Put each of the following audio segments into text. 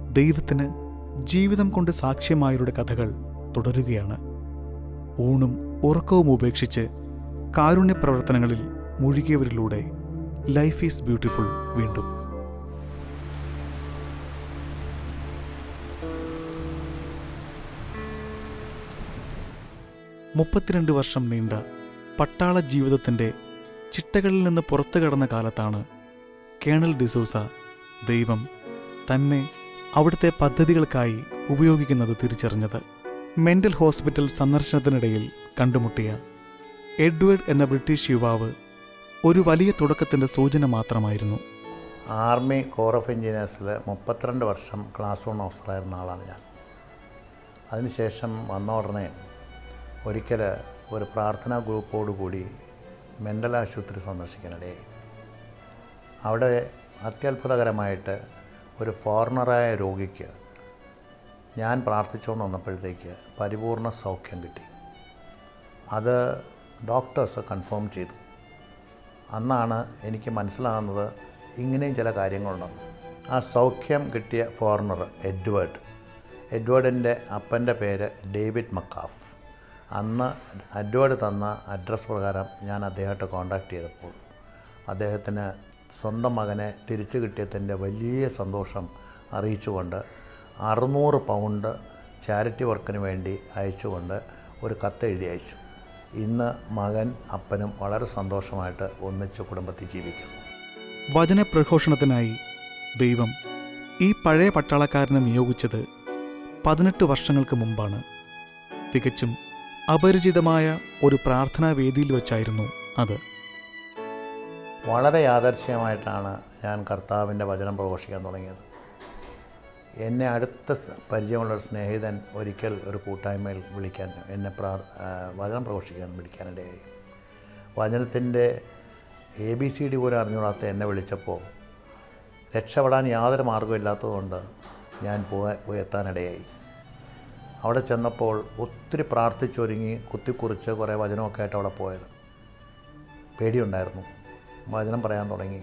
ദൈവത്തിന് ജീവിതം കൊണ്ട് സാക്ഷ്യമായവരുടെ കഥകൾ തുടരുകയാണ് ഊണും ഉറക്കവും ഉപേക്ഷിച്ച് കാരുണ്യ പ്രവർത്തനങ്ങളിൽ മുഴുകിയവരിലൂടെ ലൈഫ് ഈസ് ബ്യൂട്ടിഫുൾ വീണ്ടും മുപ്പത്തിരണ്ട് വർഷം നീണ്ട പട്ടാള ജീവിതത്തിൻ്റെ ചിട്ടകളിൽ നിന്ന് പുറത്തു കടന്ന കാലത്താണ് കേണൽ ഡിസൂസ ദൈവം തന്നെ അവിടുത്തെ പദ്ധതികൾക്കായി ഉപയോഗിക്കുന്നത് തിരിച്ചറിഞ്ഞത് മെന്റൽ ഹോസ്പിറ്റൽ സന്ദർശനത്തിനിടയിൽ കണ്ടുമുട്ടിയ എഡ്വേർഡ് എന്ന ബ്രിട്ടീഷ് യുവാവ് ഒരു വലിയ തുടക്കത്തിൻ്റെ സൂചന മാത്രമായിരുന്നു ആർമി കോർ ഓഫ് എഞ്ചിനീയേഴ്സിൽ മുപ്പത്തിരണ്ട് വർഷം ക്ലാസ് വൺ ഓഫീസറായിരുന്ന ആളാണ് ഞാൻ അതിനുശേഷം വന്ന ഉടനെ ഒരിക്കൽ ഒരു പ്രാർത്ഥനാ ഗ്രൂപ്പോടുകൂടി മെൻ്റൽ ആശുപത്രി സന്ദർശിക്കാനിടയായി അവിടെ അത്യത്ഭുതകരമായിട്ട് ഒരു ഫോറിനറായ രോഗിക്ക് ഞാൻ പ്രാർത്ഥിച്ചുകൊണ്ട് വന്നപ്പോഴത്തേക്ക് പരിപൂർണ സൗഖ്യം കിട്ടി അത് ഡോക്ടേഴ്സ് കൺഫേം ചെയ്തു അന്നാണ് എനിക്ക് മനസ്സിലാകുന്നത് ഇങ്ങനെയും ചില കാര്യങ്ങളുണ്ടെന്ന് ആ സൗഖ്യം കിട്ടിയ ഫോറിനർ എഡ്വേർഡ് എഡ്വേർഡിൻ്റെ അപ്പൻ്റെ പേര് ഡേവിഡ് മക്കാഫ് അന്ന് എഡ്വേർഡ് തന്ന അഡ്രസ്സ് പ്രകാരം ഞാൻ അദ്ദേഹത്തെ കോൺടാക്റ്റ് ചെയ്തപ്പോൾ അദ്ദേഹത്തിന് സ്വന്തം മകനെ തിരിച്ചു കിട്ടിയതിൻ്റെ വലിയ സന്തോഷം അറിയിച്ചുകൊണ്ട് അറുന്നൂറ് പൗണ്ട് ചാരിറ്റി വർക്കിന് വേണ്ടി അയച്ചുകൊണ്ട് ഒരു കത്ത് എഴുതി അയച്ചു ഇന്ന് മകൻ അപ്പനും വളരെ സന്തോഷമായിട്ട് ഒന്നിച്ച് കുടുംബത്തിൽ ജീവിക്കുന്നു വചനപ്രഘോഷണത്തിനായി ദൈവം ഈ പഴയ പട്ടാളക്കാരനെ നിയോഗിച്ചത് പതിനെട്ട് വർഷങ്ങൾക്ക് മുമ്പാണ് തികച്ചും അപരിചിതമായ ഒരു പ്രാർത്ഥനാ വേദിയിൽ വെച്ചായിരുന്നു അത് വളരെ യാദർച്ഛ്യമായിട്ടാണ് ഞാൻ കർത്താവിൻ്റെ വചനം പ്രഘോഷിക്കാൻ തുടങ്ങിയത് എന്നെ അടുത്ത സ- പരിചയമുള്ളൊരു സ്നേഹിതൻ ഒരിക്കൽ ഒരു കൂട്ടായ്മയിൽ വിളിക്കാൻ എന്നെ പ്രാർ ആ, വചനം പ്രഘോഷിക്കാൻ വിളിക്കാനിടയായി വചനത്തിൻ്റെ എ ബി സി ഡി പോലും അറിഞ്ഞുകൂടാത്ത എന്നെ വിളിച്ചപ്പോൾ രക്ഷപ്പെടാൻ യാതൊരു മാർഗ്ഗമില്ലാത്തതുകൊണ്ട് ഞാൻ പോയി പോയി എത്താനിടയായി അവിടെ ചെന്നപ്പോൾ ഒത്തിരി പ്രാർത്ഥിച്ചൊരുങ്ങി കുത്തിക്കുറിച്ച് കുറേ വചനമൊക്കെ ആയിട്ട് അവിടെ പോയത് പേടിയുണ്ടായിരുന്നു വചനം പറയാൻ തുടങ്ങി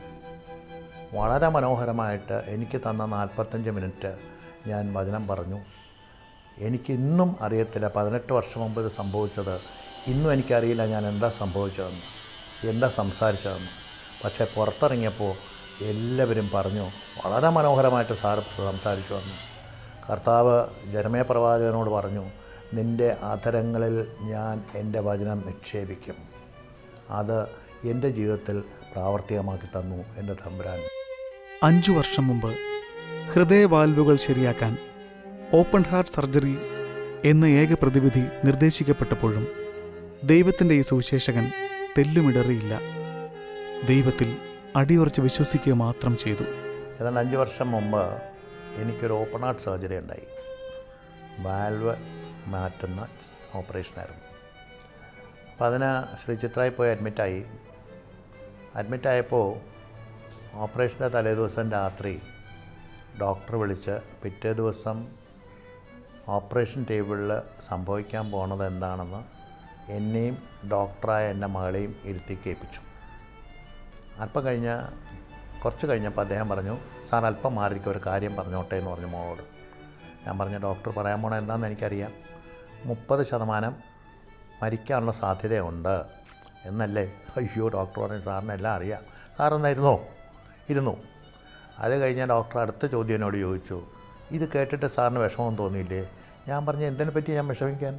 വളരെ മനോഹരമായിട്ട് എനിക്ക് തന്ന നാൽപ്പത്തഞ്ച് മിനിറ്റ് ഞാൻ വചനം പറഞ്ഞു എനിക്ക് ഇന്നും അറിയത്തില്ല പതിനെട്ട് വർഷം മുമ്പ് ഇത് സംഭവിച്ചത് ഇന്നും എനിക്കറിയില്ല ഞാൻ എന്താ സംഭവിച്ചതെന്ന് എന്താ സംസാരിച്ചതെന്ന് പക്ഷേ പുറത്തിറങ്ങിയപ്പോൾ എല്ലാവരും പറഞ്ഞു വളരെ മനോഹരമായിട്ട് സാർ സംസാരിച്ചു വന്നു കർത്താവ് ജനമേ പ്രവാചകനോട് പറഞ്ഞു നിൻ്റെ അധരങ്ങളിൽ ഞാൻ എൻ്റെ വചനം നിക്ഷേപിക്കും അത് എൻ്റെ ജീവിതത്തിൽ പ്രാവർത്തികമാക്കി തന്നു എൻ്റെ തമ്പുരാൻ അഞ്ചു വർഷം മുമ്പ് ഹൃദയവാൽവുകൾ ശരിയാക്കാൻ ഓപ്പൺ ഹാർട്ട് സർജറി എന്ന ഏക പ്രതിവിധി നിർദ്ദേശിക്കപ്പെട്ടപ്പോഴും ദൈവത്തിൻ്റെ ഈ സുവിശേഷകൻ തെല്ലുമിടറിയില്ല ദൈവത്തിൽ അടിയുറച്ച് വിശ്വസിക്കുക മാത്രം ചെയ്തു ഏതാണ്ട് അഞ്ച് വർഷം മുമ്പ് എനിക്കൊരു ഓപ്പൺ ഹാർട്ട് സർജറി ഉണ്ടായി വാൽവ് മാറ്റുന്ന ഓപ്പറേഷനായിരുന്നു അപ്പം അതിന് ശ്രീ ചിത്രായി പോയി അഡ്മിറ്റായി അഡ്മിറ്റായപ്പോൾ ഓപ്പറേഷൻ്റെ തലേദിവസം രാത്രി ഡോക്ടർ വിളിച്ച് പിറ്റേ ദിവസം ഓപ്പറേഷൻ ടേബിളിൽ സംഭവിക്കാൻ പോണത് എന്താണെന്ന് എന്നെയും ഡോക്ടറായ എൻ്റെ മകളെയും ഇരുത്തി കേൾപ്പിച്ചു അല്പം കഴിഞ്ഞ് കുറച്ച് കഴിഞ്ഞപ്പോൾ അദ്ദേഹം പറഞ്ഞു സാർ അല്പം മാറിയിരിക്കും ഒരു കാര്യം പറഞ്ഞോട്ടെ എന്ന് പറഞ്ഞു മോളോട് ഞാൻ പറഞ്ഞു ഡോക്ടർ പറയാൻ പോണത് എന്താണെന്ന് എനിക്കറിയാം മുപ്പത് ശതമാനം മരിക്കാനുള്ള സാധ്യതയുണ്ട് എന്നല്ലേ അയ്യോ ഡോക്ടർ പറഞ്ഞു സാറിന് എല്ലാം അറിയാം സാറെന്നായിരുന്നോ ഇരുന്നു അത് കഴിഞ്ഞ് ഡോക്ടർ അടുത്ത ചോദ്യം എന്നോട് ചോദിച്ചു ഇത് കേട്ടിട്ട് സാറിന് വിഷമം തോന്നിയില്ലേ ഞാൻ പറഞ്ഞു എന്തിനെ പറ്റി ഞാൻ വിഷമിക്കാൻ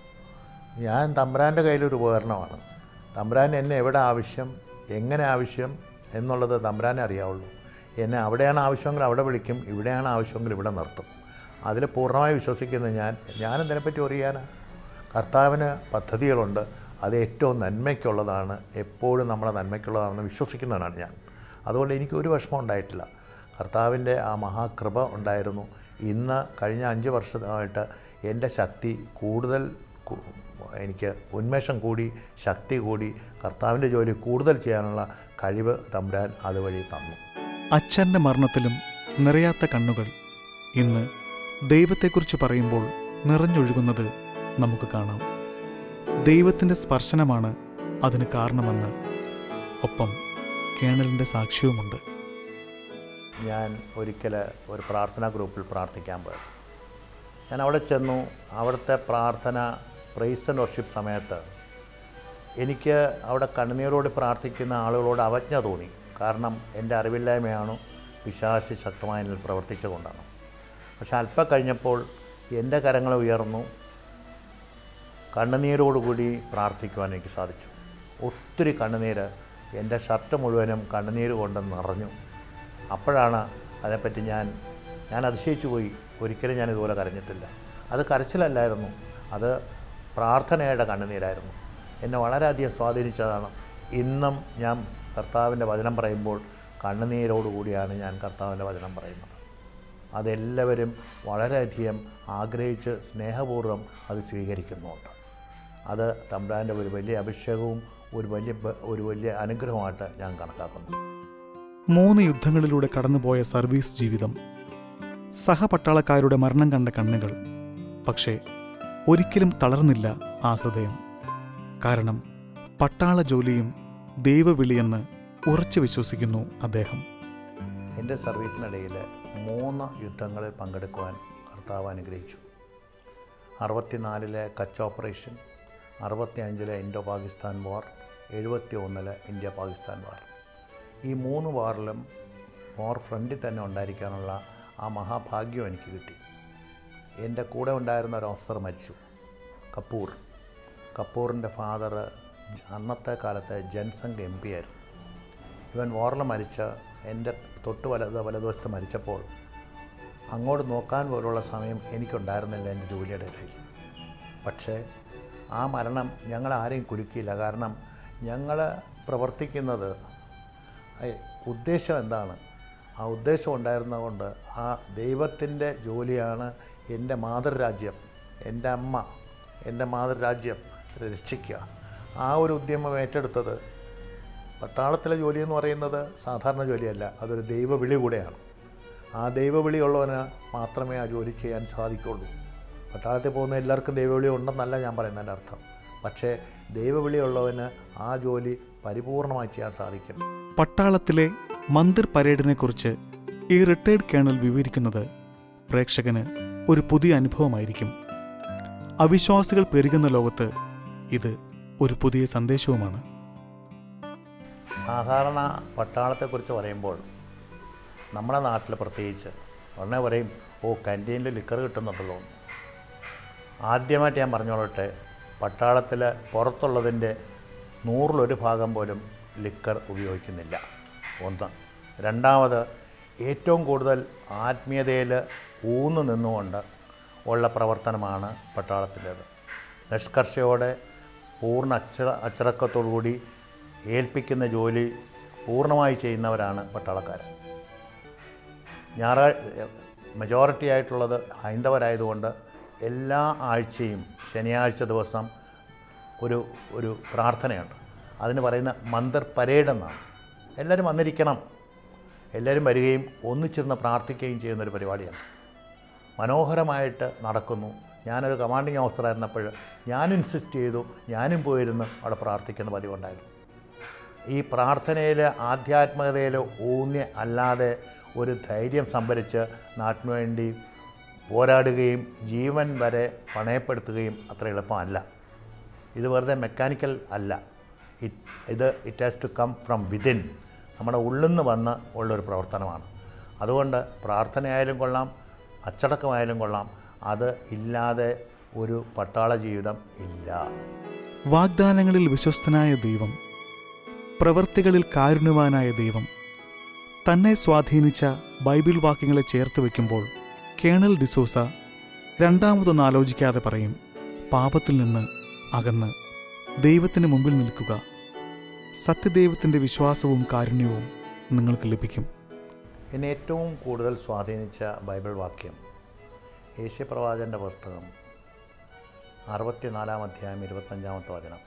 ഞാൻ തമ്പ്രാൻ്റെ കയ്യിലൊരു ഉപകരണമാണ് തമ്പ്രാൻ എന്നെ എവിടെ ആവശ്യം എങ്ങനെ ആവശ്യം എന്നുള്ളത് തമ്പ്രാനെ അറിയാവുള്ളൂ എന്നെ അവിടെയാണ് ആവശ്യമെങ്കിൽ അവിടെ വിളിക്കും ഇവിടെയാണ് ആവശ്യമെങ്കിൽ ഇവിടെ നിർത്തും അതിൽ പൂർണ്ണമായി വിശ്വസിക്കുന്ന ഞാൻ ഞാൻ ഇതിനെപ്പറ്റി അറിയാനാ കർത്താവിന് പദ്ധതികളുണ്ട് അത് ഏറ്റവും നന്മയ്ക്കുള്ളതാണ് എപ്പോഴും നമ്മുടെ നന്മയ്ക്കുള്ളതാണെന്ന് വിശ്വസിക്കുന്നവനാണ് ഞാൻ അതുകൊണ്ട് എനിക്ക് ഒരു വിഷമം ഉണ്ടായിട്ടില്ല കർത്താവിൻ്റെ ആ മഹാകൃപ ഉണ്ടായിരുന്നു ഇന്ന് കഴിഞ്ഞ അഞ്ച് വർഷമായിട്ട് എൻ്റെ ശക്തി കൂടുതൽ കു- എനിക്ക് ഉന്മേഷം കൂടി ശക്തി കൂടി കർത്താവിൻ്റെ ജോലി കൂടുതൽ ചെയ്യാനുള്ള കഴിവ് തമ്പുരാൻ അതുവഴി തന്നു അച്ഛൻ്റെ മരണത്തിലും നിറയാത്ത കണ്ണുകൾ ഇന്ന് ദൈവത്തെക്കുറിച്ച് പറയുമ്പോൾ നിറഞ്ഞൊഴുകുന്നത് നമുക്ക് കാണാം ദൈവത്തിൻ്റെ സ്പർശനമാണ് അതിന് കാരണമെന്ന് ഒപ്പം കേണലിൻ്റെ സാക്ഷ്യവുമുണ്ട് ഞാൻ ഒരിക്കൽ ഒരു പ്രാർത്ഥനാ ഗ്രൂപ്പിൽ പ്രാർത്ഥിക്കാൻ പോയത് ഞാൻ അവിടെ ചെന്നു അവിടുത്തെ പ്രാർത്ഥന പ്രൈസ് ആൻഡ് വർഷിപ്പ് സമയത്ത് എനിക്ക് അവിടെ കണ്ണുനീരോട് പ്രാർത്ഥിക്കുന്ന ആളുകളോട് അവജ്ഞ തോന്നി കാരണം എൻ്റെ അറിവില്ലായ്മയാണ് പിശാശി ശക്തമായി എന്നിൽ പ്രവർത്തിച്ചുകൊണ്ടാണ് പക്ഷെ അല്പം കഴിഞ്ഞപ്പോൾ എൻ്റെ കരങ്ങൾ ഉയർന്നു കണ്ണുനീരോടുകൂടി പ്രാർത്ഥിക്കുവാൻ എനിക്ക് സാധിച്ചു ഒത്തിരി കണ്ണുനീര് എൻ്റെ ഷർട്ട് മുഴുവനും കണ്ണുനീര് കൊണ്ട് നിറഞ്ഞു അപ്പോഴാണ് അതിനെപ്പറ്റി ഞാൻ ഞാൻ അതിശയിച്ചു പോയി ഒരിക്കലും ഞാൻ ഇതുപോലെ കരഞ്ഞിട്ടില്ല അത് കരച്ചിലല്ലായിരുന്നു അത് പ്രാർത്ഥനയുടെ കണ്ണുനീരായിരുന്നു എന്നെ വളരെയധികം സ്വാധീനിച്ചതാണ് ഇന്നും ഞാൻ കർത്താവിൻ്റെ വചനം പറയുമ്പോൾ കണ്ണുനീരോടുകൂടിയാണ് ഞാൻ കർത്താവിൻ്റെ വചനം പറയുന്നത് അതെല്ലാവരും വളരെയധികം ആഗ്രഹിച്ച് സ്നേഹപൂർവ്വം അത് സ്വീകരിക്കുന്നുണ്ട് അത് തമ്പ്രാൻ്റെ ഒരു വലിയ അഭിഷേകവും ഒരു വലിയ ബ- ഒരു വലിയ അനുഗ്രഹമായിട്ട് ഞാൻ കണക്കാക്കുന്നു മൂന്ന് യുദ്ധങ്ങളിലൂടെ കടന്നുപോയ സർവീസ് ജീവിതം സഹപട്ടാളക്കാരുടെ മരണം കണ്ട കണ്ണുകൾ പക്ഷേ ഒരിക്കലും തളർന്നില്ല ആ ഹൃദയം കാരണം പട്ടാള ജോലിയും ദൈവവിളിയെന്ന് ഉറച്ചു വിശ്വസിക്കുന്നു അദ്ദേഹം എൻ്റെ സർവീസിനിടയിൽ മൂന്ന് യുദ്ധങ്ങളിൽ പങ്കെടുക്കുവാൻ കർത്താവ് അനുഗ്രഹിച്ചു അറുപത്തിനാലിലെ കച്ച് ഓപ്പറേഷൻ അറുപത്തി അഞ്ചിലെ ഇൻഡോ പാകിസ്ഥാൻ വാർ എഴുപത്തി ഒന്നിലെ ഇന്ത്യ പാകിസ്ഥാൻ വാർ ഈ മൂന്ന് വാറിലും വാർ ഫ്രണ്ടിൽ തന്നെ ഉണ്ടായിരിക്കാനുള്ള ആ മഹാഭാഗ്യം എനിക്ക് കിട്ടി എൻ്റെ കൂടെ ഉണ്ടായിരുന്ന ഒരു ഓഫീസർ മരിച്ചു കപൂർ കപൂറിൻ്റെ ഫാദർ അന്നത്തെ കാലത്തെ ജൻസംഘ് എം പി ആയിരുന്നു ഇവൻ വാറിൽ മരിച്ച എൻ്റെ തൊട്ട് വലത് വലതുവശത്ത് മരിച്ചപ്പോൾ അങ്ങോട്ട് നോക്കാൻ പോലുള്ള സമയം എനിക്കുണ്ടായിരുന്നില്ല എൻ്റെ ജോലിയുടെ ഇടയിൽ പക്ഷേ ആ മരണം ഞങ്ങൾ ആരെയും കുലുക്കിയില്ല കാരണം ഞങ്ങൾ പ്രവർത്തിക്കുന്നത് ഐ- ഉദ്ദേശം എന്താണ് ആ ഉദ്ദേശം ഉണ്ടായിരുന്നതുകൊണ്ട് ആ ദൈവത്തിൻ്റെ ജോലിയാണ് എൻ്റെ മാതൃരാജ്യം എൻ്റെ അമ്മ എൻ്റെ മാതൃരാജ്യം രക്ഷിക്കുക ആ ഒരു ഉദ്യമം ഏറ്റെടുത്തത് പട്ടാളത്തിലെ ജോലി എന്ന് പറയുന്നത് സാധാരണ ജോലിയല്ല അതൊരു ദൈവവിളി കൂടെയാണ് ആ ദൈവവിളി ഉള്ളവന് മാത്രമേ ആ ജോലി ചെയ്യാൻ സാധിക്കുള്ളൂ പട്ടാളത്തിൽ പോകുന്ന എല്ലാവർക്കും ദൈവവിളി ഉണ്ടെന്നല്ല ഞാൻ പറയുന്നതിൻ്റെ അർത്ഥം പക്ഷേ ദൈവവിളി ഉള്ളവന് ആ ജോലി പരിപൂർണമായി ചെയ്യാൻ സാധിക്കും പട്ടാളത്തിലെ മന്ദിർ പരേഡിനെക്കുറിച്ച് ഈ റിട്ടയർഡ് കേണൽ വിവരിക്കുന്നത് പ്രേക്ഷകന് ഒരു പുതിയ അനുഭവമായിരിക്കും അവിശ്വാസികൾ പെരുകുന്ന ലോകത്ത് ഇത് ഒരു പുതിയ സന്ദേശവുമാണ് സാധാരണ പട്ടാളത്തെക്കുറിച്ച് പറയുമ്പോൾ നമ്മുടെ നാട്ടിൽ പ്രത്യേകിച്ച് ഉടനെ പറയും ഓ ക്യാൻറ്റീനിൽ ലിക്കർ കിട്ടുന്നുണ്ടല്ലോ എന്ന്. ആദ്യമായിട്ട് ഞാൻ പറഞ്ഞോളട്ടെ പട്ടാളത്തിൽ പുറത്തുള്ളതിൻ്റെ നൂറിലൊരു ഭാഗം പോലും ലിക്കർ ഉപയോഗിക്കുന്നില്ല ഒന്ന് രണ്ടാമത് ഏറ്റവും കൂടുതൽ ആത്മീയതയിൽ ഊന്നു നിന്നുകൊണ്ട് ഉള്ള പ്രവർത്തനമാണ് പട്ടാളത്തിലേത് നിഷ്കർഷയോടെ പൂർണ്ണ അച്ച അച്ചടക്കത്തോടുകൂടി ഏൽപ്പിക്കുന്ന ജോലി പൂർണ്ണമായി ചെയ്യുന്നവരാണ് പട്ടാളക്കാർ ഞായറാഴ്ച മെജോറിറ്റി ആയിട്ടുള്ളത് ഹൈന്ദവരായതുകൊണ്ട് എല്ലാ ആഴ്ചയും ശനിയാഴ്ച ദിവസം ഒരു ഒരു പ്രാർത്ഥനയുണ്ട് അതിന് പറയുന്ന മന്ദർ പരേഡ് എന്നാണ് എല്ലാവരും വന്നിരിക്കണം എല്ലാവരും വരികയും ഒന്നിച്ചിരുന്ന് പ്രാർത്ഥിക്കുകയും ചെയ്യുന്നൊരു പരിപാടിയാണ് മനോഹരമായിട്ട് നടക്കുന്നു ഞാനൊരു കമാൻഡിങ് ഓഫീസറായിരുന്നപ്പോൾ ഞാൻ ഇൻസിസ്റ്റ് ചെയ്തു ഞാനും പോയിരുന്ന് അവിടെ പ്രാർത്ഥിക്കുന്ന പതിവുണ്ടായിരുന്നു ഈ പ്രാർത്ഥനയിൽ ആധ്യാത്മികതയിൽ ഊന്നി അല്ലാതെ ഒരു ധൈര്യം സംഭരിച്ച് നാട്ടിനു വേണ്ടി പോരാടുകയും ജീവൻ വരെ പണയപ്പെടുത്തുകയും അത്ര എളുപ്പമല്ല ഇത് വെറുതെ മെക്കാനിക്കൽ അല്ല ഇറ്റ് ഇത് it has to come from within നമ്മുടെ ഉള്ളിൽ നിന്ന് വന്ന് ഉള്ളൊരു പ്രവർത്തനമാണ് അതുകൊണ്ട് പ്രാർത്ഥനയായാലും കൊള്ളാം അച്ചടക്കമായാലും കൊള്ളാം അത് ഇല്ലാതെ ഒരു പട്ടാള ജീവിതം ഇല്ല വാഗ്ദാനങ്ങളിൽ വിശ്വസ്തനായ ദൈവം പ്രവൃത്തികളിൽ കാരുണ്യവാനായ ദൈവം തന്നെ സ്വാധീനിച്ച ബൈബിൾ വാക്യങ്ങളെ ചേർത്ത് വയ്ക്കുമ്പോൾ കേണൽ ഡിസോസ രണ്ടാമതൊന്ന് ആലോചിക്കാതെ പറയും പാപത്തിൽ നിന്ന് അകന്ന് ദൈവത്തിന് മുമ്പിൽ നിൽക്കുക സത്യദൈവത്തിൻ്റെ വിശ്വാസവും കാരുണ്യവും നിങ്ങൾക്ക് ലഭിക്കും എന്നെ ഏറ്റവും കൂടുതൽ സ്വാധീനിച്ച ബൈബിൾ വാക്യം യേശുപ്രവാചൻ്റെ പുസ്തകം അറുപത്തിനാലാം അധ്യായം ഇരുപത്തഞ്ചാമത്തെ വചനം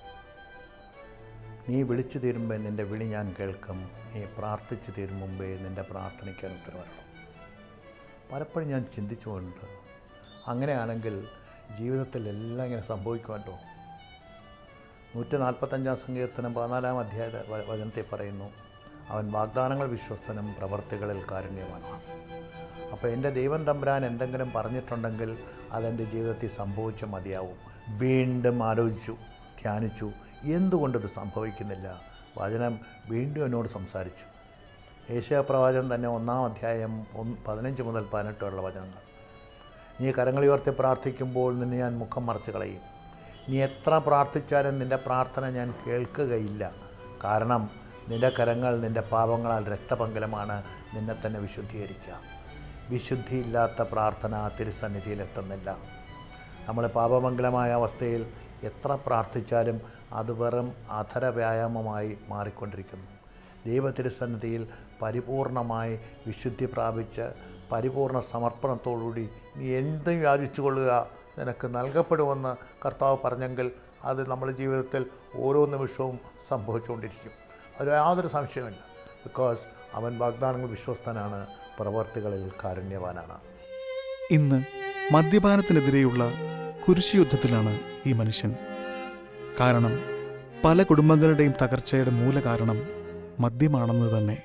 നീ വിളിച്ചു തീരുമ്പോൾ നിൻ്റെ വിളി ഞാൻ കേൾക്കും നീ പ്രാർത്ഥിച്ചു തീരും മുമ്പേ നിൻ്റെ പ്രാർത്ഥനയ്ക്കാൻ ഉത്തരവരണം പലപ്പോഴും ഞാൻ ചിന്തിച്ചുകൊണ്ട് അങ്ങനെയാണെങ്കിൽ ജീവിതത്തിൽ എല്ലാം ഇങ്ങനെ സംഭവിക്കുമല്ലോ നൂറ്റി നാൽപ്പത്തഞ്ചാം സങ്കീർത്തനം പതിനാലാം അധ്യായ വ- വചനത്തിൽ പറയുന്നു അവൻ വാഗ്ദാനങ്ങൾ വിശ്വസ്തനും പ്രവർത്തികളിൽ കാരുണ്യവാനുമാണ് അപ്പോൾ എൻ്റെ ദൈവം തമ്പുരാൻ എന്തെങ്കിലും പറഞ്ഞിട്ടുണ്ടെങ്കിൽ അതെൻ്റെ ജീവിതത്തിൽ സംഭവിച്ച മതിയാവും വീണ്ടും ആലോചിച്ചു ധ്യാനിച്ചു എന്തുകൊണ്ടിത് സംഭവിക്കുന്നില്ല വചനം വീണ്ടും എന്നോട് സംസാരിച്ചു ഏഷ്യാ പ്രവാചകൻ തന്നെ ഒന്നാം അധ്യായം ഒന്ന് പതിനഞ്ച് മുതൽ പതിനെട്ട് വരെയുള്ള വചനങ്ങൾ നീ കരങ്ങളുയർത്തി പ്രാർത്ഥിക്കുമ്പോൾ നിന്നെ ഞാൻ മുഖം മറച്ച് കളയും നീ എത്ര പ്രാർത്ഥിച്ചാലും നിൻ്റെ പ്രാർത്ഥന ഞാൻ കേൾക്കുകയില്ല കാരണം നിൻ്റെ കരങ്ങൾ നിൻ്റെ പാപങ്ങളാൽ രക്തപങ്കലമാണ് നിന്നെ തന്നെ വിശുദ്ധീകരിക്കുക വിശുദ്ധിയില്ലാത്ത പ്രാർത്ഥന തിരുസന്നിധിയിലെത്തുന്നില്ല നമ്മൾ പാപമംഗലമായ അവസ്ഥയിൽ എത്ര പ്രാർത്ഥിച്ചാലും അത് വെറും അധര വ്യായാമമായി മാറിക്കൊണ്ടിരിക്കുന്നു ദൈവതിരുസന്നിധിയിൽ പരിപൂർണമായി വിശുദ്ധി പ്രാപിച്ച് പരിപൂർണ സമർപ്പണത്തോടുകൂടി നീ എന്തും യാചിച്ചു കൊള്ളുക നിനക്ക് നൽകപ്പെടുമെന്ന് കർത്താവ് പറഞ്ഞെങ്കിൽ അത് നമ്മുടെ ജീവിതത്തിൽ ഓരോ നിമിഷവും സംഭവിച്ചുകൊണ്ടിരിക്കും അതിൽ യാതൊരു സംശയമില്ല ബിക്കോസ് അവൻ വാഗ്ദാനങ്ങൾ വിശ്വസ്തനാണ് പ്രവർത്തികളിൽ കാരുണ്യവാനാണ് ഇന്ന് മദ്യപാനത്തിനെതിരെയുള്ള കുരിശുയുദ്ധത്തിലാണ് ഈ മനുഷ്യൻ കാരണം പല കുടുംബങ്ങളുടെയും തകർച്ചയുടെ മൂലകാരണം മദ്യമാണെന്ന് തന്നെ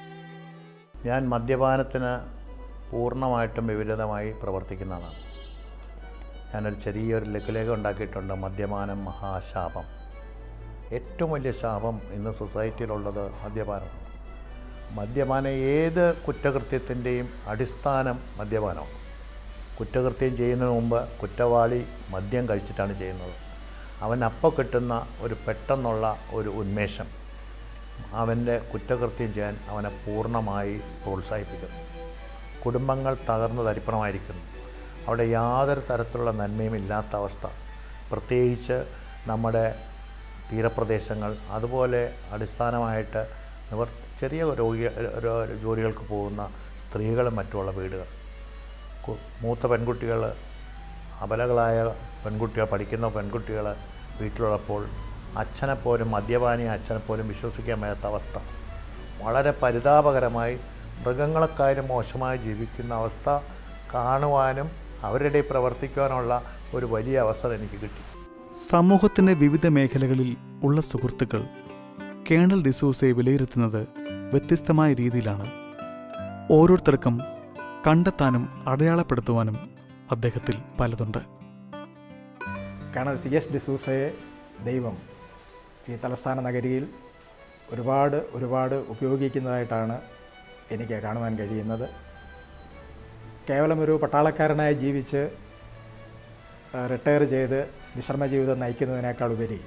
ഞാൻ മദ്യപാനത്തിന് പൂർണ്ണമായിട്ടും വിപരീതമായി പ്രവർത്തിക്കുന്നതാണ് ഞാനൊരു ചെറിയൊരു ലഘുലേഖ ഉണ്ടാക്കിയിട്ടുണ്ട് മദ്യപാനം മഹാശാപം ഏറ്റവും വലിയ ശാപം ഇന്ന് സൊസൈറ്റിയിലുള്ളത് മദ്യപാനം മദ്യപാനം ഏത് കുറ്റകൃത്യത്തിൻ്റെയും അടിസ്ഥാനം മദ്യപാനമാണ് കുറ്റകൃത്യം ചെയ്യുന്നതിന് മുമ്പ് കുറ്റവാളി മദ്യം കഴിച്ചിട്ടാണ് ചെയ്യുന്നത് അവൻ അപ്പോൾ കിട്ടുന്ന ഒരു പെട്ടെന്നുള്ള ഒരു ഉന്മേഷം അവൻ്റെ കുറ്റകൃത്യം ചെയ്യാൻ അവനെ പൂർണ്ണമായി പ്രോത്സാഹിപ്പിക്കുന്നു കുടുംബങ്ങൾ തകർന്ന് തരിപ്പണമായിരിക്കുന്നു അവിടെ യാതൊരു തരത്തിലുള്ള നന്മയും ഇല്ലാത്ത അവസ്ഥ പ്രത്യേകിച്ച് നമ്മുടെ തീരപ്രദേശങ്ങൾ അതുപോലെ അടിസ്ഥാനമായിട്ട് നിവർ ചെറിയ രോഗി രോ- ജോലികൾക്ക് പോകുന്ന സ്ത്രീകളും മറ്റുമുള്ള വീടുകൾ കു- മൂത്ത പെൺകുട്ടികൾ അബലകളായ പെൺകുട്ടികൾ പഠിക്കുന്ന പെൺകുട്ടികൾ വീട്ടിലുള്ളപ്പോൾ അച്ഛനെപ്പോലും മദ്യപാനി അച്ഛനെപ്പോലും വിശ്വസിക്കാൻ വയ്യാത്ത അവസ്ഥ വളരെ പരിതാപകരമായി മൃഗങ്ങളെക്കാരും മോശമായി ജീവിക്കുന്ന അവസ്ഥ കാണുവാനും അവരുടെ ഇടയിൽ പ്രവർത്തിക്കുവാനുള്ള ഒരു വലിയ അവസരം എനിക്ക് കിട്ടി സമൂഹത്തിന്റെ വിവിധ മേഖലകളിൽ ഉള്ള സുഹൃത്തുക്കൾ കേണൽ ഡിസൂസയെ വിലയിരുത്തുന്നത് വ്യത്യസ്തമായ രീതിയിലാണ് ഓരോരുത്തർക്കും കണ്ടെത്താനും അടയാളപ്പെടുത്തുവാനും അദ്ദേഹത്തിൽ പലതുണ്ട് കാരണം സി എസ് ഡിസൂസയെ ദൈവം ഈ തലസ്ഥാന നഗരിയിൽ ഒരുപാട് ഒരുപാട് ഉപയോഗിക്കുന്നതായിട്ടാണ് എനിക്ക് കാണുവാൻ കഴിയുന്നത് കേവലം ഒരു പട്ടാളക്കാരനായി ജീവിച്ച് റിട്ടയർ ചെയ്ത് വിശ്രമ ജീവിതം നയിക്കുന്നതിനേക്കാൾ ഉപരി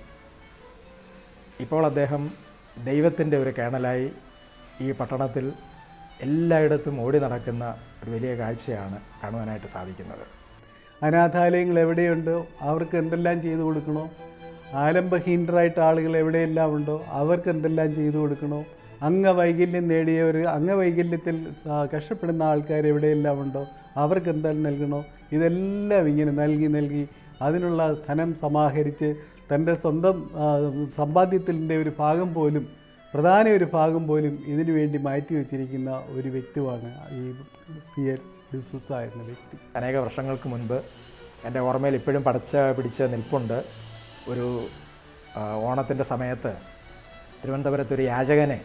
ഇപ്പോൾ അദ്ദേഹം ദൈവത്തിൻ്റെ ഒരു കേണലായി ഈ പട്ടണത്തിൽ എല്ലായിടത്തും ഓടി നടക്കുന്ന ഒരു വലിയ കാഴ്ചയാണ് കാണുവാനായിട്ട് സാധിക്കുന്നത് അനാഥാലയങ്ങൾ എവിടെയുണ്ടോ അവർക്ക് എന്തെല്ലാം ചെയ്തു കൊടുക്കണോ ആലംബഹീനരായിട്ട് ആളുകൾ എവിടെയെല്ലാം ഉണ്ടോ അവർക്ക് എന്തെല്ലാം ചെയ്തു കൊടുക്കണോ അംഗവൈകല്യം നേടിയവർ അംഗവൈകല്യത്തിൽ സ- കഷ്ടപ്പെടുന്ന ആൾക്കാർ എവിടെയെല്ലാം ഉണ്ടോ അവർക്ക് എന്തെല്ലാം നൽകണോ ഇതെല്ലാം ഇങ്ങനെ നൽകി നൽകി അതിനുള്ള ധനം സമാഹരിച്ച് തൻ്റെ സ്വന്തം ആ, സമ്പാദ്യത്തിൻ്റെ ഒരു ഭാഗം പോലും പ്രധാന ഒരു ഭാഗം പോലും ഇതിനു വേണ്ടി മാറ്റി വച്ചിരിക്കുന്ന ഒരു വ്യക്തിയാണ് ഈ സി എച്ച് ഡിസൂസ എന്ന വ്യക്തി അനേക വർഷങ്ങൾക്ക് മുൻപ് എൻ്റെ ഓർമ്മയിൽ ഇപ്പോഴും പടച്ച പിടിച്ച് നിൽപ്പുണ്ട് ഒരു ഓണത്തിൻ്റെ സമയത്ത് തിരുവനന്തപുരത്ത് ഒരു യാചകനെ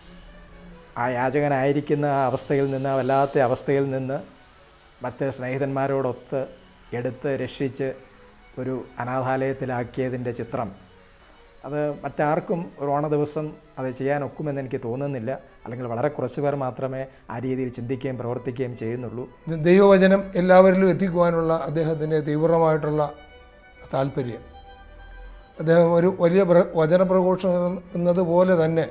ആ യാചകനായിരിക്കുന്ന ആ അവസ്ഥയിൽ നിന്ന് ആ വല്ലാത്ത അവസ്ഥയിൽ നിന്ന് മറ്റ് സ്നേഹിതന്മാരോടൊത്ത് എടുത്ത് രക്ഷിച്ച് ഒരു അനാഥാലയത്തിലാക്കിയതിൻ്റെ ചിത്രം അത് മറ്റാർക്കും ഒരു ഓണ ദിവസം അത് ചെയ്യാൻ ഒക്കുമെന്ന് എനിക്ക് തോന്നുന്നില്ല അല്ലെങ്കിൽ വളരെ കുറച്ച് പേർ മാത്രമേ ആ രീതിയിൽ ചിന്തിക്കുകയും പ്രവർത്തിക്കുകയും ചെയ്യുന്നുള്ളൂ ദൈവവചനം എല്ലാവരിലും എത്തിക്കുവാനുള്ള അദ്ദേഹത്തിൻ്റെ തീവ്രമായിട്ടുള്ള താല്പര്യം അദ്ദേഹം ഒരു വലിയ പ്ര- വചനപ്രഘോഷകൻ എന്നതുപോലെ തന്നെ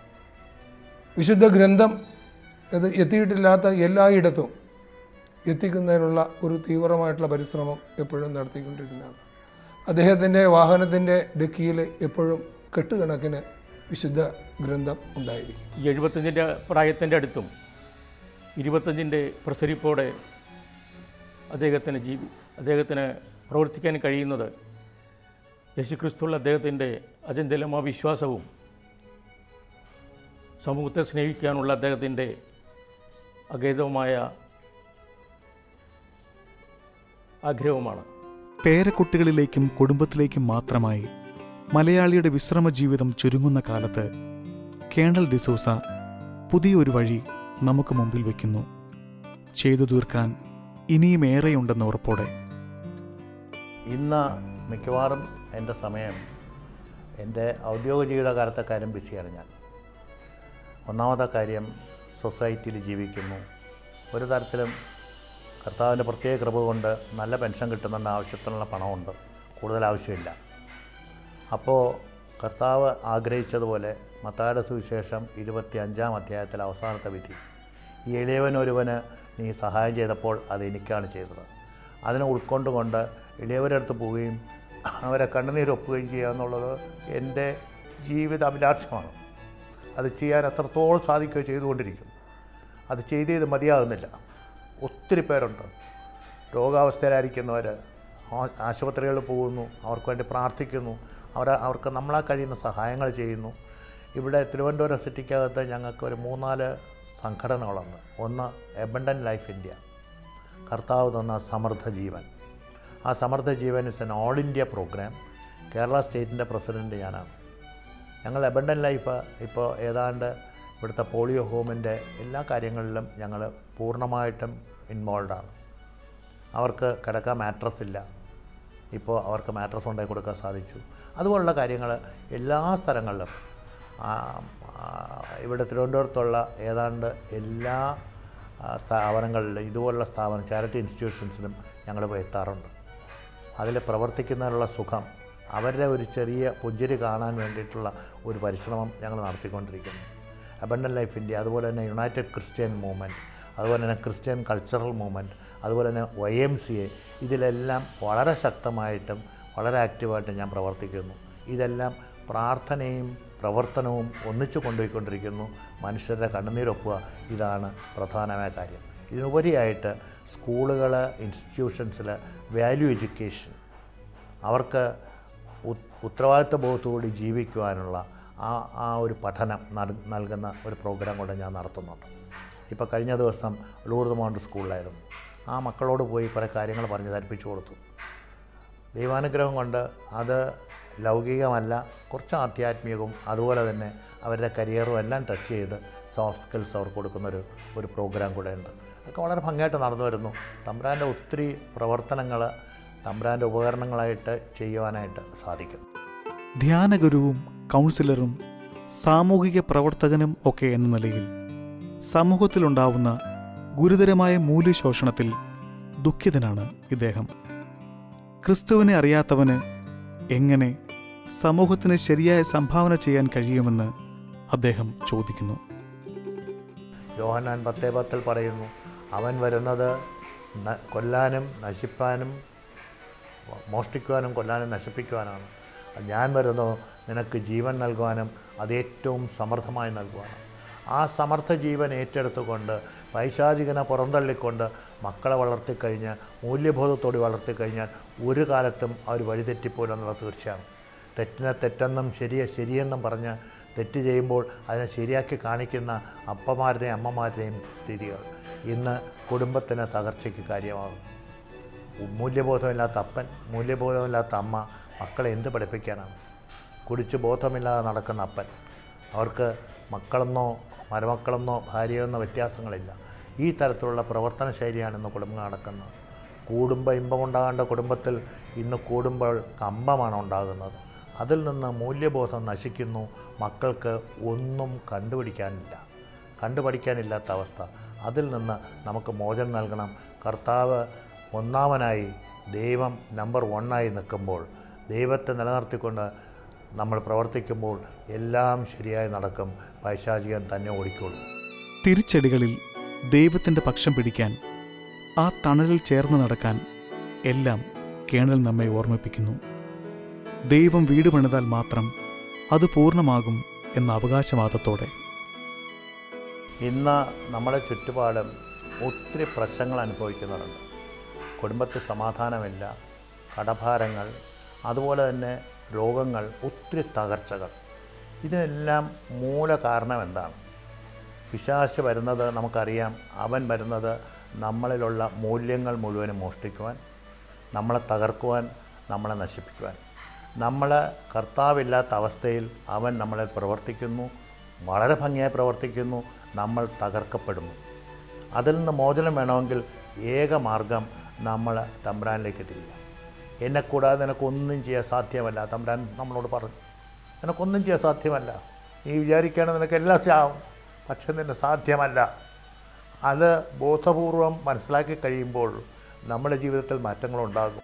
വിശുദ്ധ ഗ്രന്ഥം ഇത് എത്തിയിട്ടില്ലാത്ത എല്ലായിടത്തും എത്തിക്കുന്നതിനുള്ള ഒരു തീവ്രമായിട്ടുള്ള പരിശ്രമം എപ്പോഴും നടത്തിക്കൊണ്ടിരുന്നതാണ് അദ്ദേഹത്തിൻ്റെ വാഹനത്തിൻ്റെ ഡെക്കിയിൽ എപ്പോഴും കെട്ടുകണക്കിന് വിശുദ്ധ ഗ്രന്ഥം ഉണ്ടായിരിക്കും ഈ എഴുപത്തഞ്ചിൻ്റെ പ്രായത്തിൻ്റെ അടുത്തും ഇരുപത്തഞ്ചിൻ്റെ പ്രസരിപ്പോടെ അദ്ദേഹത്തിന് ജീവി അദ്ദേഹത്തിന് പ്രവർത്തിക്കാൻ കഴിയുന്നത് യേശുക്രിസ്തുള്ള അദ്ദേഹത്തിൻ്റെ അചഞ്ചലമായ വിശ്വാസവും സമൂഹത്തെ സ്നേഹിക്കാനുള്ള അദ്ദേഹത്തിൻ്റെ അഗേതവുമായ ആഗ്രഹവുമാണ് പേരക്കുട്ടികളിലേക്കും കുടുംബത്തിലേക്കും മാത്രമായി മലയാളിയുടെ വിശ്രമ ജീവിതം ചുരുങ്ങുന്ന കാലത്ത് കേണൽ ഡിസൂസ പുതിയൊരു വഴി നമുക്ക് മുമ്പിൽ വയ്ക്കുന്നു ചെയ്തു തീർക്കാൻ ഇനിയും ഏറെയുണ്ടെന്ന ഉറപ്പോടെ ഇന്ന് മിക്കവാറും എൻ്റെ സമയം എൻ്റെ ഔദ്യോഗിക ജീവിതകാലത്തെ കാര്യം ബിസിയാണ് ഞാൻ ഒന്നാമത്തെ കാര്യം സൊസൈറ്റിയിൽ ജീവിക്കുന്നു ഒരു തരത്തിലും കർത്താവിൻ്റെ പ്രത്യേക കൃപ കൊണ്ട് നല്ല പെൻഷൻ കിട്ടുന്നുണ്ട് ആവശ്യത്തിനുള്ള പണമുണ്ട് കൂടുതൽ ആവശ്യമില്ല അപ്പോൾ കർത്താവ് ആഗ്രഹിച്ചതുപോലെ മത്തായുടെ സുവിശേഷം ഇരുപത്തി അഞ്ചാം അധ്യായത്തിലെ അവസാനത്തെ വിധി ഈ എളിയവൻ ഒരുവന് നീ സഹായം ചെയ്തപ്പോൾ അത് എനിക്കാണ് ചെയ്തത് അതിനെ ഉൾക്കൊണ്ടുകൊണ്ട് എളിയവരുടെ അടുത്ത് പോവുകയും അവരെ കണ്ണുനീരൊപ്പുകയും ചെയ്യുക എന്നുള്ളത് എൻ്റെ ജീവിത അഭിലാഷമാണ് അത് ചെയ്യാൻ എത്രത്തോളം സാധിക്കുകയോ ചെയ്തുകൊണ്ടിരിക്കുന്നു അത് ചെയ്ത് ചെയ്ത് മതിയാകുന്നില്ല ഒത്തിരി പേരുണ്ട് രോഗാവസ്ഥയിലായിരിക്കുന്നവർ ആശുപത്രികളിൽ പോകുന്നു അവർക്ക് വേണ്ടി പ്രാർത്ഥിക്കുന്നു അവർ അവർക്ക് നമ്മളാൽ കഴിയുന്ന സഹായങ്ങൾ ചെയ്യുന്നു ഇവിടെ തിരുവനന്തപുരം സിറ്റിക്കകത്ത് ഞങ്ങൾക്ക് ഒരു മൂന്നാല് സംഘടനകളുണ്ട് ഒന്ന് എബണ്ടൻ ലൈഫ് ഇന്ത്യ കർത്താവ് തന്ന സമൃദ്ധ ജീവൻ ആ Samriddha Jeevan is an all India program Kerala സ്റ്റേറ്റിൻ്റെ പ്രസിഡൻറ്റ് ഞാനാണ് ഞങ്ങൾ എബണ്ടൻ ലൈഫ് ഇപ്പോൾ ഏതാണ്ട് ഇവിടുത്തെ പോളിയോ ഹോമിൻ്റെ എല്ലാ കാര്യങ്ങളിലും ഞങ്ങൾ പൂർണ്ണമായിട്ടും ഇൻവോൾവാണ് അവർക്ക് കിടക്കാൻ മാട്രസ് ഇല്ല ഇപ്പോൾ അവർക്ക് മാട്രസ് ഉണ്ടാക്കി കൊടുക്കാൻ സാധിച്ചു അതുപോലുള്ള കാര്യങ്ങൾ എല്ലാ സ്ഥലങ്ങളിലും ആ, ആ, ഇവിടെ തിരുവനന്തപുരത്തുള്ള ഏതാണ്ട് എല്ലാ ആ, സ്ഥാപനങ്ങളിലും ഇതുപോലുള്ള സ്ഥാപനം ചാരിറ്റി ഇൻസ്റ്റിറ്റ്യൂഷൻസിലും ഞങ്ങൾ പോയി എത്താറുണ്ട് അതിൽ പ്രവർത്തിക്കുന്നതിനുള്ള സുഖം അവരുടെ ഒരു ചെറിയ പുഞ്ചിരി കാണാൻ വേണ്ടിയിട്ടുള്ള ഒരു പരിശ്രമം ഞങ്ങൾ നടത്തിക്കൊണ്ടിരിക്കുന്നു അബണ്ടൻ ലൈഫ് ഇന്ത്യ അതുപോലെ തന്നെ യുണൈറ്റഡ് ക്രിസ്ത്യൻ മൂവ്മെൻറ്റ് അതുപോലെ തന്നെ ക്രിസ്ത്യൻ കൾച്ചറൽ മൂവ്മെൻറ്റ് അതുപോലെ തന്നെ വൈ എം സി എ ഇതിലെല്ലാം വളരെ ശക്തമായിട്ടും വളരെ ആക്റ്റീവായിട്ടും ഞാൻ പ്രവർത്തിക്കുന്നു ഇതെല്ലാം പ്രാർത്ഥനയും പ്രവർത്തനവും ഒന്നിച്ചു കൊണ്ടുപോയിക്കൊണ്ടിരിക്കുന്നു മനുഷ്യരുടെ കണ്ണുനീരൊപ്പുക ഇതാണ് പ്രധാനമായ കാര്യം ഇതിനുപരിയായിട്ട് സ്കൂളുകൾ ഇൻസ്റ്റിറ്റ്യൂഷൻസിൽ വാല്യൂ എഡ്യൂക്കേഷൻ അവർക്ക് ഉത്- ഉത്തരവാദിത്വ ബോധത്തോടെ ജീവിക്കുവാനുള്ള ആ ആ ഒരു പഠനം നൽ- നൽകുന്ന ഒരു പ്രോഗ്രാം കൂടെ ഞാൻ നടത്തുന്നുണ്ട് ഇപ്പോൾ കഴിഞ്ഞ ദിവസം ലൂർദ് മൗണ്ട് സ്കൂളിലായിരുന്നു ആ മക്കളോട് പോയി കുറേ കാര്യങ്ങൾ പറഞ്ഞ് ധരിപ്പിച്ചു കൊടുത്തു ദൈവാനുഗ്രഹം കൊണ്ട് അത് ലൗകികമല്ല കുറച്ച് ആധ്യാത്മികവും അതുപോലെ തന്നെ അവരുടെ കരിയറും എല്ലാം ടച്ച് ചെയ്ത് സോഫ്റ്റ് സ്കിൽസ് അവർക്ക് കൊടുക്കുന്നൊരു ഒരു പ്രോഗ്രാം കൂടെ ഉണ്ട് അതൊക്കെ വളരെ ഭംഗിയായിട്ട് നടന്നു വരുന്നു തമ്പ്രാൻ്റെ ഒത്തിരി പ്രവർത്തനങ്ങൾ തമ്പ്രാൻ്റെ ഉപകരണങ്ങളായിട്ട് ചെയ്യുവാനായിട്ട് സാധിക്കും ധ്യാനഗുരുവും കൗൺസിലറും സാമൂഹിക പ്രവർത്തകനും ഒക്കെ എന്ന നിലയിൽ സമൂഹത്തിലുണ്ടാവുന്ന ഗുരുതരമായ മൂല്യശോഷണത്തിൽ ദുഃഖിതനാണ് ഇദ്ദേഹം ക്രിസ്തുവിനെ അറിയാത്തവന് എങ്ങനെ സമൂഹത്തിന് ശരിയായ സംഭാവന ചെയ്യാൻ കഴിയുമെന്ന് അദ്ദേഹം ചോദിക്കുന്നു യോഹന്നാൻ പത്തേ പത്തിൽ പറയുന്നു അവൻ വരുന്നത് ന- കൊല്ലാനും നശിപ്പാനും മോഷ്ടിക്കുവാനും കൊല്ലാനും നശിപ്പിക്കുവാനാണ് ഞാൻ വരുന്നു നിനക്ക് ജീവൻ നൽകുവാനും അത് ഏറ്റവും സമർത്ഥമായി നൽകുവാനും ആ സമർത്ഥ ജീവൻ ഏറ്റെടുത്തുകൊണ്ട് പൈശാചികനെ പുറന്തള്ളിക്കൊണ്ട് മക്കളെ വളർത്തിക്കഴിഞ്ഞ് മൂല്യബോധത്തോടെ വളർത്തിക്കഴിഞ്ഞാൽ ഒരു കാലത്തും അവർ വഴിതെറ്റിപ്പോലെന്നുള്ളത് തീർച്ചയാണ് തെറ്റിനെ തെറ്റെന്നും ശരിയെ ശരിയെന്നും പറഞ്ഞ് തെറ്റ് ചെയ്യുമ്പോൾ അതിനെ ശരിയാക്കി കാണിക്കുന്ന അപ്പമാരുടെയും അമ്മമാരുടെയും സ്ഥിതികൾ ഇന്ന് കുടുംബത്തിന് തകർച്ചയ്ക്ക് കാര്യമാകും മൂല്യബോധമില്ലാത്ത അപ്പൻ മൂല്യബോധമില്ലാത്ത അമ്മ മക്കളെ എന്ത് പഠിപ്പിക്കാനാണ് കുടിച്ച് ബോധമില്ലാതെ നടക്കുന്ന അപ്പൻ അവർക്ക് മക്കളെന്നോ മരുമക്കളെന്നോ ഭാര്യയെന്നോ വ്യത്യാസങ്ങളില്ല ഈ തരത്തിലുള്ള പ്രവർത്തന ശൈലിയാണ് ഇന്ന് കുടുംബം നടക്കുന്നത് കൂടുമ്പോൾ ഇമ്പമുണ്ടാകേണ്ട കുടുംബത്തിൽ ഇന്ന് കൂടുമ്പോൾ കമ്പമാണ് ഉണ്ടാകുന്നത് അതിൽ നിന്ന് മൂല്യബോധം നശിക്കുന്നു മക്കൾക്ക് ഒന്നും കണ്ടുപിടിക്കാനില്ല കണ്ടുപഠിക്കാനില്ലാത്ത അവസ്ഥ അതിൽ നിന്ന് നമുക്ക് മോചനം നൽകണം കർത്താവ് ഒന്നാമനായി ദൈവം നമ്പർ വണ്ണായി നിൽക്കുമ്പോൾ ദൈവത്തെ നിലനിർത്തിക്കൊണ്ട് നമ്മൾ പ്രവർത്തിക്കുമ്പോൾ എല്ലാം ശരിയായി നടക്കും പൈശാചികൻ തന്നെ ഓടിക്കോളും തിരിച്ചടികളിൽ ദൈവത്തിന്റെ പക്ഷം പിടിക്കാൻ ആ തണലിൽ ചേർന്ന് നടക്കാൻ എല്ലാം കേണൽ നമ്മെ ഓർമ്മിപ്പിക്കുന്നു ദൈവം വീട് പണിതാൽ മാത്രം അത് പൂർണ്ണമാകും എന്ന അവകാശവാദത്തോടെ ഇന്ന് നമ്മുടെ ചുറ്റുപാടും ഒത്തിരി പ്രശ്നങ്ങൾ അനുഭവിക്കുന്നവരുണ്ട് കുടുംബത്തിൽ സമാധാനമില്ല കടഭാരങ്ങൾ അതുപോലെ തന്നെ രോഗങ്ങൾ ഒത്തിരി തകർച്ചകൾ ഇതിനെല്ലാം മൂല കാരണം എന്താണ് പിശാശ് വരുന്നത് നമുക്കറിയാം അവൻ വരുന്നത് നമ്മളിലുള്ള മൂല്യങ്ങൾ മുഴുവനും മോഷ്ടിക്കുവാൻ നമ്മളെ തകർക്കുവാൻ നമ്മളെ നശിപ്പിക്കുവാൻ നമ്മൾ കർത്താവില്ലാത്ത അവസ്ഥയിൽ അവൻ നമ്മളെ പ്രവർത്തിക്കുന്നു വളരെ ഭംഗിയായി പ്രവർത്തിക്കുന്നു നമ്മൾ തകർക്കപ്പെടുന്നു അതിൽ നിന്ന് മോചനം വേണമെങ്കിൽ ഏക മാർഗം നമ്മൾ തമ്പ്രാനിലേക്ക് തിരിയുക എന്നെ കൂടാതെ നിനക്കൊന്നും ചെയ്യാൻ സാധ്യമല്ല തമ്പ്രാൻ നമ്മളോട് പറഞ്ഞു നിനക്കൊന്നും ചെയ്യാൻ സാധ്യമല്ല നീ വിചാരിക്കുകയാണെങ്കിൽ നിനക്ക് എല്ലാം ചാവും പക്ഷെ നിന്നെ സാധ്യമല്ല അത് ബോധപൂർവം മനസ്സിലാക്കി കഴിയുമ്പോൾ നമ്മുടെ ജീവിതത്തിൽ മാറ്റങ്ങളുണ്ടാകും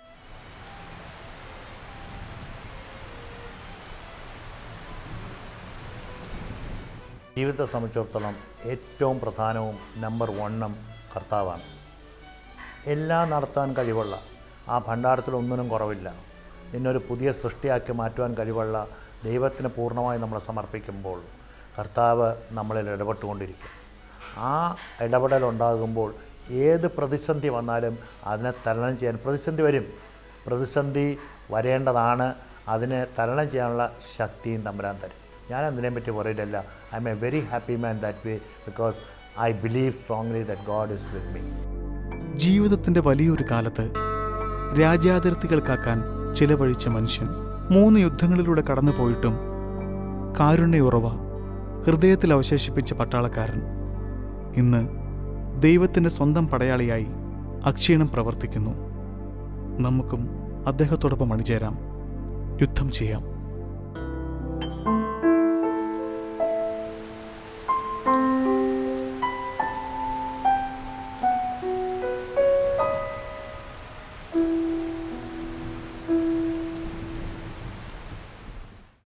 ജീവിതത്തെ സംബന്ധിച്ചിടത്തോളം ഏറ്റവും പ്രധാനവും നമ്പർ വണ്ണും കർത്താവാണ് എല്ലാം നടത്താൻ കഴിവുള്ള ആ ഭണ്ഡാരത്തിൽ ഒന്നിനും കുറവില്ല നിന്നൊരു പുതിയ സൃഷ്ടിയാക്കി മാറ്റുവാൻ കഴിവുള്ള ദൈവത്തിന് പൂർണ്ണമായി നമ്മൾ സമർപ്പിക്കുമ്പോൾ കർത്താവ് നമ്മളിൽ ഇടപെട്ടുകൊണ്ടിരിക്കും ആ ഇടപെടൽ ഉണ്ടാകുമ്പോൾ ഏത് പ്രതിസന്ധി വന്നാലും അതിനെ തരണം ചെയ്യാൻ പ്രതിസന്ധി വരും പ്രതിസന്ധി വരേണ്ടതാണ് അതിനെ തരണം ചെയ്യാനുള്ള ശക്തിയും തമ്പരാൻ തരും ഞാൻ അതിനെ പറ്റി പറയില്ല I am a very happy man that way because I believe strongly that God is with me ജീവിതത്തിന്റെ വലിയൊരു കാലത്ത് രാജ്യാതിർത്തികൾ കാക്കാൻ ചിലവഴിച്ച മനുഷ്യൻ മൂന്ന് യുദ്ധങ്ങളിലൂടെ കടന്നുപോയിട്ടും കാരുണ്യയുറവ ഹൃദയത്തിൽ അവശേഷിപ്പിച്ച പട്ടാളക്കാരൻ ഇന്ന് ദൈവത്തിന്റെ സ്വന്തം പടയാളിയായി അക്ഷീണം പ്രവർത്തിക്കുന്നു നമുക്കും അദ്ദേഹത്തോടൊപ്പം അണിചേരാം യുദ്ധം ചെയ്യാം